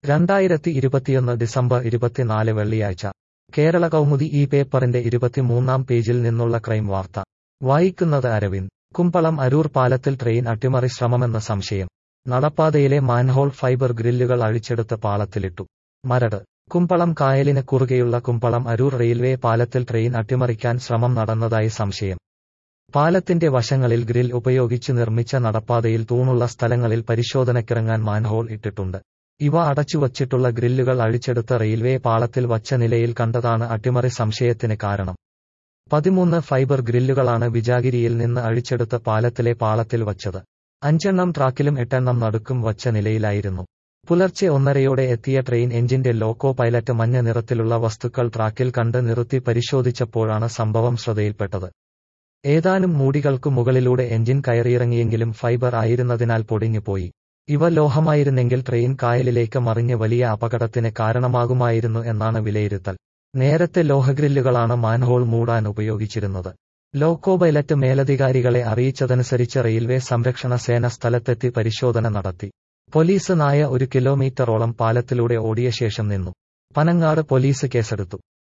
രണ്ടായിരത്തി ഇരുപത്തിയൊന്ന് ഡിസംബർ ഇരുപത്തിനാല് വെള്ളിയാഴ്ച കേരള കൗമുദി ഈ പേപ്പറിന്റെ ഇരുപത്തിമൂന്നാം പേജിൽ നിന്നുള്ള ക്രൈം വാർത്ത വായിക്കുന്നത് അരവിന്ദ് കുമ്പളം അരൂർ പാലത്തിൽ ട്രെയിൻ അട്ടിമറി ശ്രമമെന്ന സംശയം നടപ്പാതയിലെ മാൻഹോൾ ഫൈബർ ഗ്രില്ലുകൾ അഴിച്ചെടുത്ത് പാളത്തിലിട്ടു മരട് കുമ്പളം കായലിന് കുറുകെയുള്ള കുമ്പളം അരൂർ റെയിൽവേ പാലത്തിൽ ട്രെയിൻ അട്ടിമറിക്കാൻ ശ്രമം നടന്നതായി സംശയം പാലത്തിന്റെ വശങ്ങളിൽ ഗ്രിൽ ഉപയോഗിച്ച് നിർമ്മിച്ച നടപ്പാതയിൽ തൂണുള്ള സ്ഥലങ്ങളിൽ പരിശോധനയ്ക്കിറങ്ങാൻ മാൻഹോൾ ഇട്ടിട്ടുണ്ട് ഇവ അടച്ചുവച്ചിട്ടുള്ള ഗ്രില്ലുകൾ അഴിച്ചെടുത്ത റെയിൽവേ പാളത്തിൽ വച്ച നിലയിൽ കണ്ടതാണ് അട്ടിമറി സംശയത്തിന് കാരണം പതിമൂന്ന് ഫൈബർ ഗ്രില്ലുകളാണ് വിജാഗിരിയിൽ നിന്ന് അഴിച്ചെടുത്ത പാലത്തിലെ പാളത്തിൽ വച്ചത് അഞ്ചെണ്ണം ട്രാക്കിലും എട്ടെണ്ണം നടുക്കും വച്ച നിലയിലായിരുന്നു പുലർച്ചെ ഒന്നരയോടെ എത്തിയ ട്രെയിൻ എഞ്ചിന്റെ ലോക്കോ പൈലറ്റ് മഞ്ഞ നിറത്തിലുള്ള വസ്തുക്കൾ ട്രാക്കിൽ കണ്ട് നിർത്തി പരിശോധിച്ചപ്പോഴാണ് സംഭവം ശ്രദ്ധയിൽപ്പെട്ടത് ഏതാനും മൂടികൾക്കു മുകളിലൂടെ എഞ്ചിൻ കയറിയിറങ്ങിയെങ്കിലും ഫൈബർ ആയിരുന്നതിനാൽ പൊടിഞ്ഞുപോയി ഇവ ലോഹമായിരുന്നെങ്കിൽ ട്രെയിൻ കായലിലേക്ക് മറിഞ്ഞ് വലിയ അപകടത്തിന് കാരണമാകുമായിരുന്നു എന്നാണ് വിലയിരുത്തൽ നേരത്തെ ലോഹഗ്രില്ലുകളാണ് മാൻഹോൾ മൂടാൻ ഉപയോഗിച്ചിരുന്നത് ലോക്കോ പൈലറ്റ് മേലധികാരികളെ അറിയിച്ചതനുസരിച്ച് റെയിൽവേ സംരക്ഷണ സേന സ്ഥലത്തെത്തി പരിശോധന നടത്തി പോലീസ് നായ ഒരു കിലോമീറ്ററോളം പാലത്തിലൂടെ ഓടിയ ശേഷം നിന്നു പനങ്ങാട് പോലീസ് കേസെടുത്തു